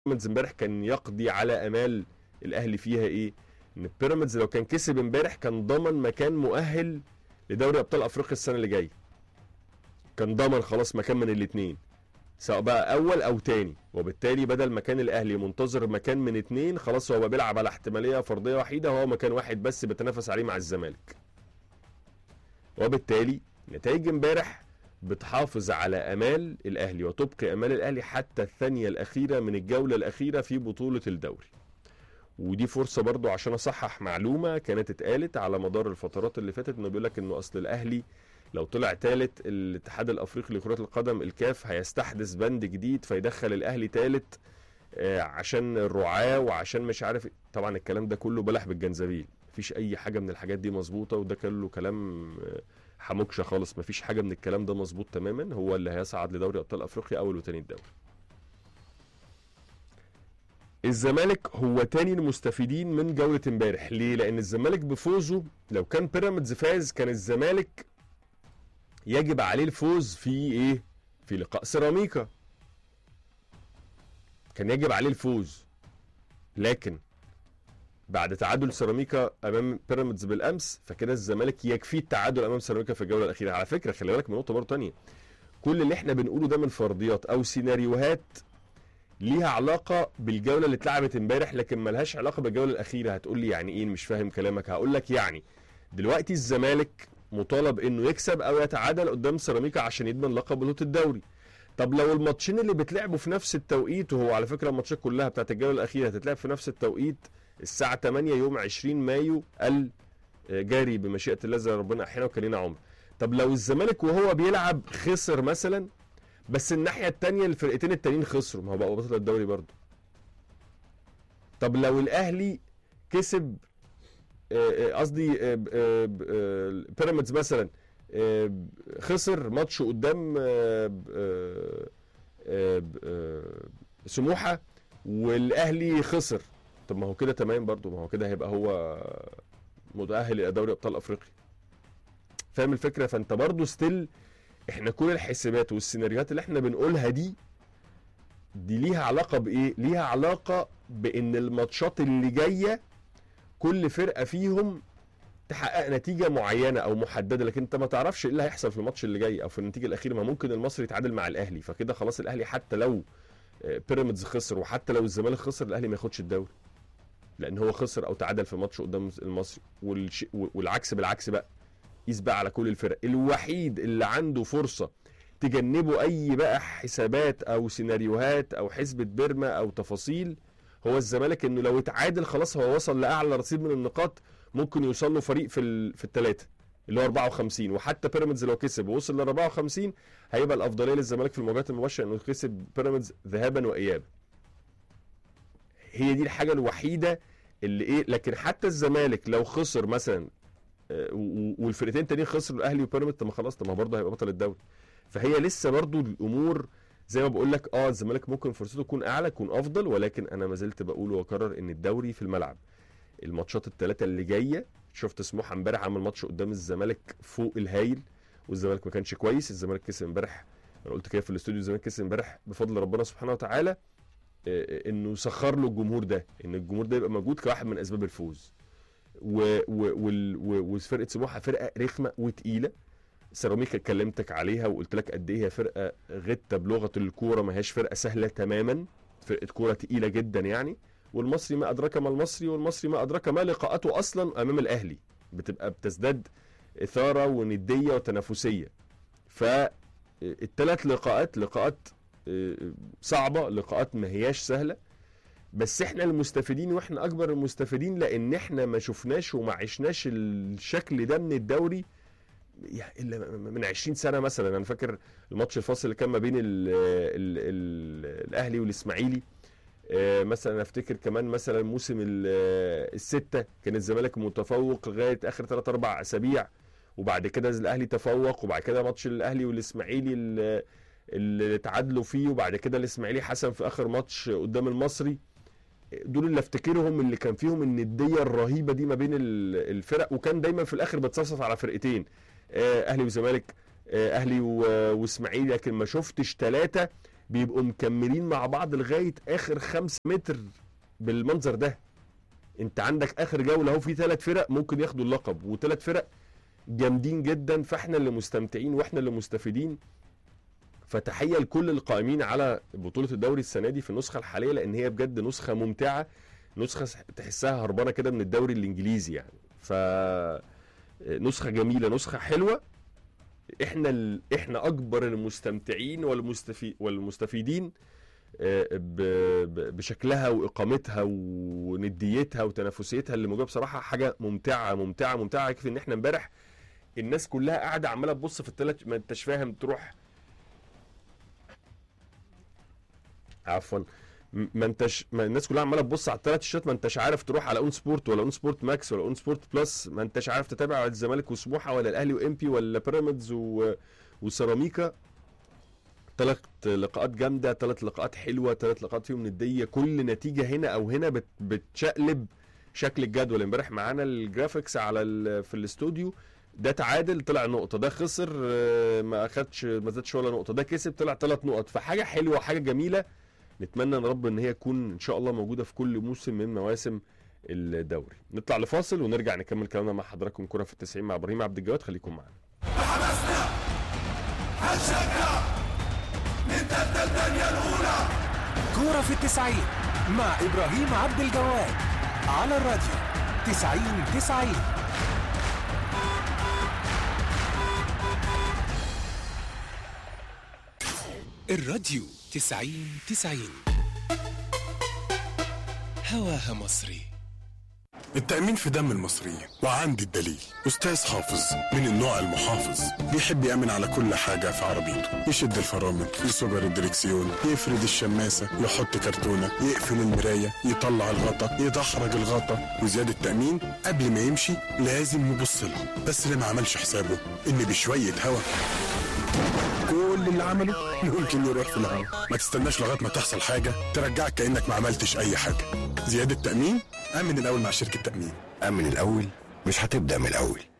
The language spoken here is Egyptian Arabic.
بيراميدز امبارح كان يقضي على امال الاهلي فيها ايه ان بيراميدز لو كان كسب امبارح كان ضمن مكان مؤهل لدوري ابطال افريقيا السنه اللي جايه كان ضمن خلاص مكان من الاثنين سواء بقى اول او تاني وبالتالي بدل ما كان الاهلي منتظر مكان من اتنين خلاص هو بقى بيلعب على احتماليه فرضيه وحيده هو مكان واحد بس بيتنافس عليه مع الزمالك وبالتالي نتائج امبارح بتحافظ على امال الاهلي وتبقي امال الاهلي حتى الثانيه الاخيره من الجوله الاخيره في بطوله الدوري ودي فرصه برضو عشان اصحح معلومه كانت اتقالت على مدار الفترات اللي فاتت انه بيقول لك انه اصل الاهلي لو طلع ثالث الاتحاد الافريقي لكره القدم الكاف هيستحدث بند جديد فيدخل الاهلي ثالث عشان الرعاه وعشان مش عارف إيه. طبعا الكلام ده كله بلح بالجنزبيل مفيش اي حاجه من الحاجات دي مظبوطه وده كله كلام آه، حموكشه خالص مفيش حاجه من الكلام ده مظبوط تماما هو اللي هيصعد لدوري ابطال افريقيا اول وتاني الدوري الزمالك هو تاني المستفيدين من جولة امبارح ليه؟ لأن الزمالك بفوزه لو كان بيراميدز فاز كان الزمالك يجب عليه الفوز في ايه؟ في لقاء سيراميكا كان يجب عليه الفوز لكن بعد تعادل سيراميكا امام بيراميدز بالامس فكده الزمالك يكفيه التعادل امام سيراميكا في الجوله الاخيره على فكره خلي بالك من نقطه برضه ثانيه كل اللي احنا بنقوله ده من فرضيات او سيناريوهات ليها علاقه بالجوله اللي اتلعبت امبارح لكن ملهاش علاقه بالجوله الاخيره هتقول لي يعني ايه مش فاهم كلامك هقول لك يعني دلوقتي الزمالك مطالب انه يكسب او يتعادل قدام سيراميكا عشان يضمن لقب بطوله الدوري طب لو الماتشين اللي بيتلعبوا في نفس التوقيت وهو على فكره الماتشات كلها بتاعت الجوله الاخيره هتتلعب في نفس التوقيت الساعه 8 يوم 20 مايو الجاري بمشيئه الله زي ربنا احيانا وكان لنا عمر طب لو الزمالك وهو بيلعب خسر مثلا بس الناحيه الثانيه الفرقتين التانيين خسروا ما هو بقى بطل الدوري برضه طب لو الاهلي كسب آه، آه، قصدي آه، آه، آه، بيراميدز مثلا آه، خسر ماتش قدام آه، آه، آه، آه، سموحه والاهلي خسر طب ما هو كده تمام برضو ما هو كده هيبقى هو متاهل الى دوري ابطال افريقيا فاهم الفكره فانت برضو ستيل احنا كل الحسابات والسيناريوهات اللي احنا بنقولها دي دي ليها علاقه بايه ليها علاقه بان الماتشات اللي جايه كل فرقه فيهم تحقق نتيجه معينه او محدده لكن انت ما تعرفش ايه اللي هيحصل في الماتش اللي جاي او في النتيجه الاخيره ما ممكن المصري يتعادل مع الاهلي فكده خلاص الاهلي حتى لو آه، بيراميدز خسر وحتى لو الزمالك خسر الاهلي ما ياخدش الدوري لان هو خسر او تعادل في ماتش قدام المصري والش... والعكس بالعكس بقى قيس بقى على كل الفرق الوحيد اللي عنده فرصه تجنبه اي بقى حسابات او سيناريوهات او حسبه بيرما او تفاصيل هو الزمالك انه لو اتعادل خلاص هو وصل لاعلى رصيد من النقاط ممكن يوصل له فريق في ال... في الثلاثه اللي هو 54 وحتى بيراميدز لو كسب ووصل ل 54 هيبقى الافضليه للزمالك في المواجهات المباشره انه كسب بيراميدز ذهابا وايابا هي دي الحاجه الوحيده اللي ايه لكن حتى الزمالك لو خسر مثلا آه، و- والفرقتين تانيين خسروا الاهلي وبيراميدز طب ما خلاص طب ما برضه هيبقى بطل الدوري فهي لسه برضه الامور زي ما بقول لك اه الزمالك ممكن فرصته تكون اعلى تكون افضل ولكن انا ما زلت بقول واكرر ان الدوري في الملعب الماتشات الثلاثه اللي جايه شفت سموحه امبارح عمل ماتش قدام الزمالك فوق الهايل والزمالك ما كانش كويس الزمالك كسب امبارح انا قلت كده في الاستوديو الزمالك كسب امبارح بفضل ربنا سبحانه وتعالى آه، انه سخر له الجمهور ده ان الجمهور ده يبقى موجود كواحد من اسباب الفوز و و وال- و وفرقه سموحه فرقه رخمه وتقيله سيراميكا اتكلمتك عليها وقلت لك قد ايه هي فرقه غته بلغه الكوره ما هياش فرقه سهله تماما فرقه كوره تقيله جدا يعني والمصري ما ادراك ما المصري والمصري ما ادراك ما لقاءاته اصلا امام الاهلي بتبقى بتزداد اثاره ونديه وتنافسيه فالثلاث لقاءات لقاءات آه، صعبه لقاءات ما هياش سهله بس احنا المستفيدين واحنا اكبر المستفيدين لان احنا ما شفناش وما عشناش الشكل ده من الدوري يعني الا من 20 سنه مثلا انا فاكر الماتش الفاصل اللي كان ما بين ال ال ال الاهلي والاسماعيلي آه، مثلا افتكر كمان مثلا موسم ال- آه، الستة كان الزمالك متفوق لغايه اخر 3 4 اسابيع وبعد كده الاهلي تفوق وبعد كده ماتش الاهلي والاسماعيلي اللي- اللي تعادلوا فيه وبعد كده الاسماعيلي حسم في اخر ماتش قدام المصري دول اللي افتكرهم اللي كان فيهم النديه الرهيبه دي ما بين ال- الفرق وكان دايما في الاخر بتصفصف على فرقتين آه، اهلي وزمالك آه، اهلي و- واسماعيلي لكن ما شفتش ثلاثه بيبقوا مكملين مع بعض لغايه اخر خمس متر بالمنظر ده انت عندك اخر جوله اهو في ثلاث فرق ممكن ياخدوا اللقب وثلاث فرق جامدين جدا فاحنا اللي مستمتعين واحنا اللي مستفيدين فتحيه لكل القائمين على بطوله الدوري السنه دي في النسخه الحاليه لان هي بجد نسخه ممتعه نسخه تحسها هربانه كده من الدوري الانجليزي يعني ف نسخه جميله نسخه حلوه احنا ال... احنا اكبر المستمتعين والمستفي... والمستفيدين آه، ب... ب... بشكلها واقامتها ونديتها وتنافسيتها اللي موجوده بصراحه حاجه ممتعه ممتعه ممتعه يكفي ان احنا امبارح الناس كلها قاعده عماله تبص في الثلاث ما انتش فاهم تروح عفوا م- ما انتش ما الناس كلها عماله تبص على الثلاث شاشات ما انتش عارف تروح على اون سبورت ولا اون سبورت ماكس ولا اون سبورت بلس ما انتش عارف تتابع الزمالك وسموحه ولا الاهلي وامبي ولا بيراميدز و... وسيراميكا ثلاث لقاءات جامده ثلاث لقاءات حلوه ثلاث لقاءات فيهم نديه كل نتيجه هنا او هنا بت... بتشقلب شكل الجدول امبارح معانا الجرافيكس على ال... في الاستوديو ده تعادل طلع نقطه ده خسر آه، ما اخدش ما زادش ولا نقطه ده كسب طلع ثلاث نقط فحاجه حلوه حاجه جميله نتمنى ان رب ان هي تكون ان شاء الله موجوده في كل موسم من مواسم الدوري نطلع لفاصل ونرجع نكمل كلامنا مع حضراتكم كره في التسعين مع ابراهيم عبد الجواد خليكم معانا كورة في التسعين مع إبراهيم عبد الجواد على الراديو تسعين تسعين الراديو تسعين تسعين هواها مصري التأمين في دم المصريين وعندي الدليل أستاذ حافظ من النوع المحافظ بيحب يأمن على كل حاجة في عربيته يشد الفرامل يصبر الدركسيون يفرد الشماسة يحط كرتونة يقفل المراية يطلع الغطا يدحرج الغطا وزيادة التأمين قبل ما يمشي لازم يبص لها بس اللي ما عملش حسابه إن بشوية هوا كل اللي عمله ممكن يروح في الهوا ما تستناش لغايه ما تحصل حاجه ترجعك كانك ما عملتش اي حاجه زياده تامين امن الاول مع شركه تامين أمن الأول مش هتبدأ من الأول